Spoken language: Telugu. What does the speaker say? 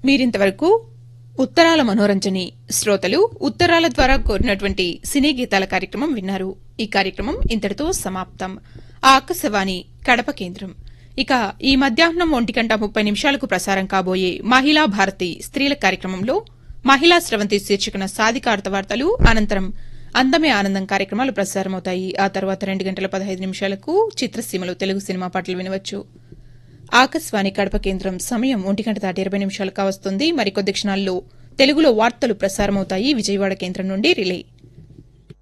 మీరింతవరకు ఉత్తరాల మనోరంజని శ్రోతలు ఉత్తరాల ద్వారా కోరినటువంటి సినీ గీతాల కార్యక్రమం విన్నారు ఈ కార్యక్రమం ఇంతటితో సమాప్తం ఆకాశవాణి కడప కేంద్రం ఇక ఈ మధ్యాహ్నం ఒంటి గంట ముప్పై నిమిషాలకు ప్రసారం కాబోయే మహిళా భారతి స్త్రీల కార్యక్రమంలో మహిళా స్రవంతి శీర్షికన సాధికారత వార్తలు అనంతరం అందమే ఆనందం కార్యక్రమాలు ప్రసారమవుతాయి ఆ తర్వాత రెండు గంటల పదహైదు నిమిషాలకు చిత్రసీమలో తెలుగు సినిమా పాటలు వినవచ్చు ఆకాశవాణి కడప కేంద్రం సమయం ఒంటి గంట దాటి ఇరవై నిమిషాలు కావస్తుంది మరికొద్ది క్షణాల్లో తెలుగులో వార్తలు ప్రసారమవుతాయి విజయవాడ కేంద్రం నుండి రిలే